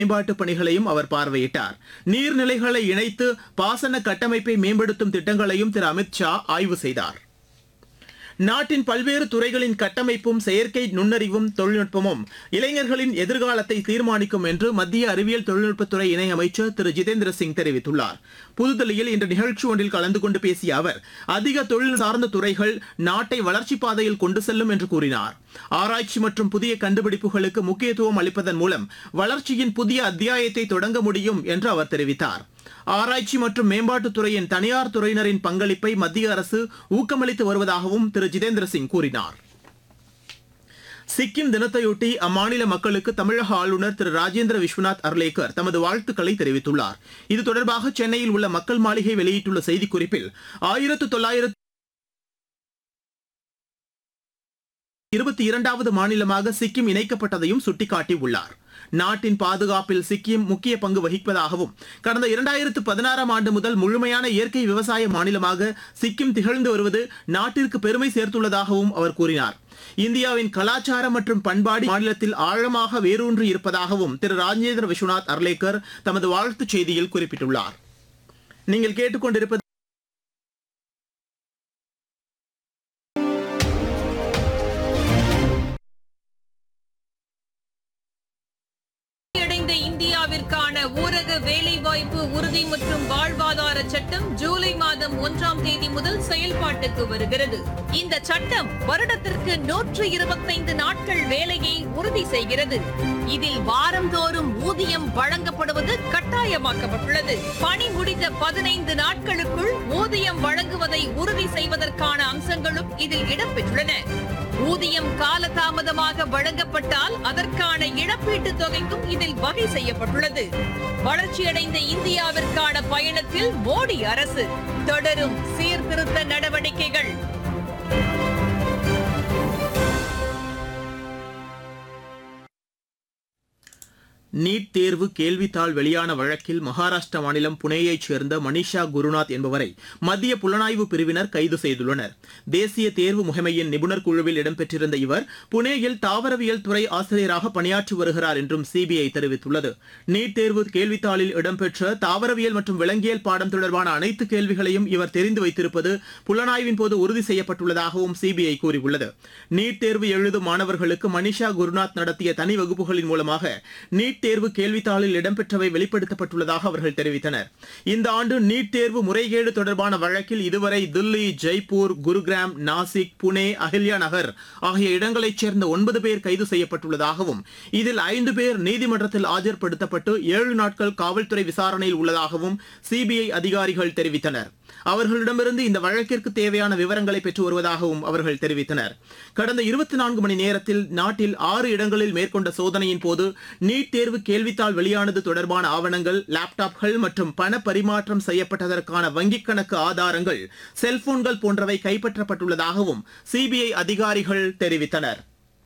மேம்பாட்டு பணிகளையும் அவர் பார்வையிட்டார் நீர்நிலைகளை இணைத்து பாசன கட்டமைப்பை மேம்படுத்தும் திட்டங்களையும் திரு அமித் ஷா ஆய்வு செய்தார் நாட்டின் பல்வேறு துறைகளின் கட்டமைப்பும் செயற்கை நுண்ணறிவும் தொழில்நுட்பமும் இளைஞர்களின் எதிர்காலத்தை தீர்மானிக்கும் என்று மத்திய அறிவியல் தொழில்நுட்பத்துறை இணையமைச்சர் திரு ஜிதேந்திர சிங் தெரிவித்துள்ளார் புதுதில்லியில் இன்று நிகழ்ச்சி ஒன்றில் கலந்து கொண்டு பேசிய அவர் அதிக தொழில் சார்ந்த துறைகள் நாட்டை வளர்ச்சிப் பாதையில் கொண்டு செல்லும் என்று கூறினார் ஆராய்ச்சி மற்றும் புதிய கண்டுபிடிப்புகளுக்கு முக்கியத்துவம் அளிப்பதன் மூலம் வளர்ச்சியின் புதிய அத்தியாயத்தை தொடங்க முடியும் என்று அவர் தெரிவித்தார் ஆராய்ச்சி மற்றும் மேம்பாட்டுத் துறையின் தனியார் துறையினரின் பங்களிப்பை மத்திய அரசு ஊக்கமளித்து வருவதாகவும் திரு ஜிதேந்திர சிங் கூறினார் சிக்கிம் தினத்தையொட்டி அம்மாநில மக்களுக்கு தமிழக ஆளுநர் திரு ராஜேந்திர விஸ்வநாத் அர்லேக்கர் தமது வாழ்த்துக்களை தெரிவித்துள்ளார் இது தொடர்பாக சென்னையில் உள்ள மக்கள் மாளிகை வெளியிட்டுள்ள செய்திக்குறிப்பில் ஆயிரத்து தொள்ளாயிரத்து இருபத்தி இரண்டாவது மாநிலமாக சிக்கிம் இணைக்கப்பட்டதையும் சுட்டிக்காட்டியுள்ளார் நாட்டின் பாதுகாப்பில் சிக்கிம் முக்கிய பங்கு வகிப்பதாகவும் கடந்த இரண்டாயிரத்து பதினாறாம் ஆண்டு முதல் முழுமையான இயற்கை விவசாய மாநிலமாக சிக்கிம் திகழ்ந்து வருவது நாட்டிற்கு பெருமை சேர்த்துள்ளதாகவும் அவர் கூறினார் இந்தியாவின் கலாச்சார மற்றும் பண்பாடு மாநிலத்தில் ஆழமாக வேரூன்றி இருப்பதாகவும் திரு ராஜேந்திர விஸ்வநாத் அர்லேக்கர் தமது வாழ்த்துச் செய்தியில் குறிப்பிட்டுள்ளார் நீங்கள் கேட்டுக்கொண்டிருப்பது அடைந்த இந்தியாவிற்கான ஊரக வேலைவாய்ப்பு உறுதி மற்றும் வாழ்வாதார சட்டம் ஜூலை மாதம் ஒன்றாம் தேதி முதல் செயல்பாட்டுக்கு வருகிறது இந்த சட்டம் வருடத்திற்கு நூற்று இருபத்தைந்து நாட்கள் வேலையை உறுதி செய்கிறது இதில் வாரந்தோறும் ஊதியம் வழங்கப்படுவது கட்டாயமாக்கப்பட்டுள்ளது பணி முடிந்த பதினைந்து நாட்களுக்குள் ஊதியம் வழங்குவதை உறுதி செய்வதற்கான அம்சங்களும் இதில் இடம்பெற்றுள்ளன ஊதியம் காலதாமதமாக வழங்கப்பட்டால் அதற்கான இழப்பீட்டுத் தொகைக்கும் இதில் வகை செய்யப்பட்டுள்ளது வளர்ச்சியடைந்த இந்தியாவிற்கான பயணத்தில் மோடி அரசு தொடரும் சீர்திருத்த நடவடிக்கைகள் நீட் தேர்வு கேள்வித்தாள் வெளியான வழக்கில் மகாராஷ்டிரா மாநிலம் புனேயைச் சேர்ந்த மனிஷா குருநாத் என்பவரை மத்திய புலனாய்வு பிரிவினர் கைது செய்துள்ளனர் தேசிய தேர்வு முகமையின் நிபுணர் குழுவில் இடம்பெற்றிருந்த இவர் புனேயில் தாவரவியல் துறை ஆசிரியராக பணியாற்றி வருகிறார் என்றும் சிபிஐ தெரிவித்துள்ளது நீட் தேர்வு கேள்வித்தாளில் இடம்பெற்ற தாவரவியல் மற்றும் விலங்கியல் பாடம் தொடர்பான அனைத்து கேள்விகளையும் இவர் தெரிந்து வைத்திருப்பது புலனாய்வின் போது உறுதி செய்யப்பட்டுள்ளதாகவும் சிபிஐ கூறியுள்ளது நீட் தேர்வு எழுதும் மாணவர்களுக்கு மனிஷா குருநாத் நடத்திய தனி வகுப்புகளின் மூலமாக நீட் தேர்வு கேள்வித்தாளில் இடம்பெற்றவை வெளிப்படுத்தப்பட்டுள்ளதாக அவர்கள் தெரிவித்தனர் இந்த ஆண்டு நீட் தேர்வு முறைகேடு தொடர்பான வழக்கில் இதுவரை தில்லி ஜெய்ப்பூர் குருகிராம் நாசிக் புனே அஹில்யா நகர் ஆகிய இடங்களைச் சேர்ந்த ஒன்பது பேர் கைது செய்யப்பட்டுள்ளதாகவும் இதில் ஐந்து பேர் நீதிமன்றத்தில் ஆஜர்படுத்தப்பட்டு ஏழு நாட்கள் காவல்துறை விசாரணையில் உள்ளதாகவும் சிபிஐ அதிகாரிகள் தெரிவித்தனர் அவர்களிடமிருந்து இந்த வழக்கிற்கு தேவையான விவரங்களை பெற்று வருவதாகவும் அவர்கள் தெரிவித்தனர் கடந்த இருபத்தி நான்கு மணி நேரத்தில் நாட்டில் ஆறு இடங்களில் மேற்கொண்ட சோதனையின் போது நீட் தேர்வு கேள்வித்தாள் வெளியானது தொடர்பான ஆவணங்கள் லேப்டாப்கள் மற்றும் பண பரிமாற்றம் செய்யப்பட்டதற்கான வங்கிக் கணக்கு ஆதாரங்கள் செல்போன்கள் போன்றவை கைப்பற்றப்பட்டுள்ளதாகவும் சிபிஐ அதிகாரிகள் தெரிவித்தனர்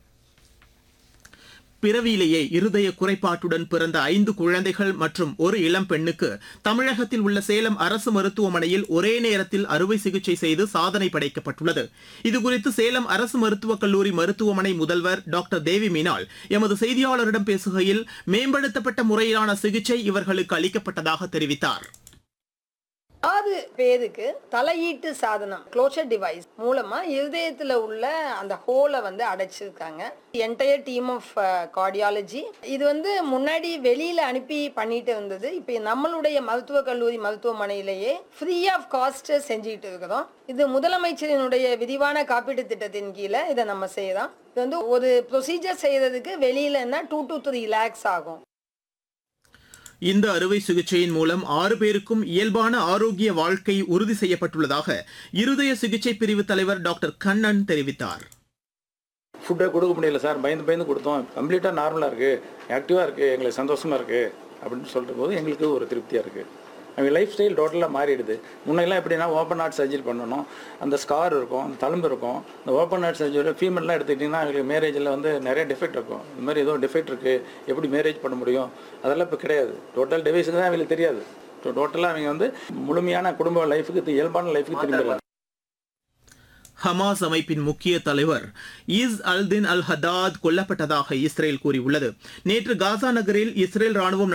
பிறவியிலேயே இருதய குறைபாட்டுடன் பிறந்த ஐந்து குழந்தைகள் மற்றும் ஒரு இளம் பெண்ணுக்கு தமிழகத்தில் உள்ள சேலம் அரசு மருத்துவமனையில் ஒரே நேரத்தில் அறுவை சிகிச்சை செய்து சாதனை படைக்கப்பட்டுள்ளது இதுகுறித்து சேலம் அரசு மருத்துவக் கல்லூரி மருத்துவமனை முதல்வர் டாக்டர் தேவி மீனால் எமது செய்தியாளரிடம் பேசுகையில் மேம்படுத்தப்பட்ட முறையிலான சிகிச்சை இவர்களுக்கு அளிக்கப்பட்டதாக தெரிவித்தார் ஆறு பேருக்கு தலையீட்டு சாதனம் க்ளோஷர் டிவைஸ் மூலமா இருதயத்துல உள்ள அந்த ஹோலை வந்து அடைச்சிருக்காங்க என்டையர் டீம் ஆஃப் கார்டியாலஜி இது வந்து முன்னாடி வெளியில அனுப்பி பண்ணிட்டு இருந்தது இப்போ நம்மளுடைய மருத்துவக் கல்லூரி மருத்துவமனையிலேயே ஃப்ரீ ஆஃப் காஸ்ட் செஞ்சுக்கிட்டு இருக்கிறோம் இது முதலமைச்சரினுடைய விரிவான காப்பீட்டு திட்டத்தின் கீழே இதை நம்ம செய்யலாம் இது வந்து ஒரு ப்ரொசீஜர் செய்யறதுக்கு வெளியிலன்னா டூ டு த்ரீ லேக்ஸ் ஆகும் இந்த அறுவை சிகிச்சையின் மூலம் ஆறு பேருக்கும் இயல்பான ஆரோக்கிய வாழ்க்கை உறுதி செய்யப்பட்டுள்ளதாக இருதய சிகிச்சை பிரிவு தலைவர் டாக்டர் கண்ணன் தெரிவித்தார் ஃபுட்டை கொடுக்க முடியல சார் பயந்து பயந்து கொடுத்தோம் கம்ப்ளீட்டாக நார்மலாக இருக்குது ஆக்டிவாக இருக்குது எங்களுக்கு சந்தோஷமாக இருக்குது அப்படின்னு சொல்கிற போது எங்களுக்கு ஒரு திருப்தியாக இருக்குது அவங்க லைஃப் ஸ்டைல் டோட்டலாக மாறிடுது முன்னெல்லாம் எப்படின்னா ஓப்பன் ஹார்ட் சர்ஜரி பண்ணணும் அந்த ஸ்கார் இருக்கும் அந்த தழும்பு இருக்கும் இந்த ஓப்பன் ஹார்ட் சர்ஜரி ஃபீமேல்லாம் எடுத்துக்கிட்டிங்கன்னா அவங்களுக்கு மேரேஜில் வந்து நிறைய டிஃபெக்ட் இருக்கும் இந்த மாதிரி ஏதோ டிஃபெக்ட் இருக்குது எப்படி மேரேஜ் பண்ண முடியும் அதெல்லாம் இப்போ கிடையாது டோட்டல் டிவைஸுக்கு தான் அவங்களுக்கு தெரியாது டோட்டலாக அவங்க வந்து முழுமையான குடும்ப லைஃபுக்கு இயல்பான லைஃபுக்கு திரும்பிடலாம் ஹமாஸ் அமைப்பின் முக்கிய தலைவர் இஸ் அல்தின் அல் ஹதாத் கொல்லப்பட்டதாக இஸ்ரேல் கூறியுள்ளது நேற்று காசா நகரில் இஸ்ரேல் ராணுவம்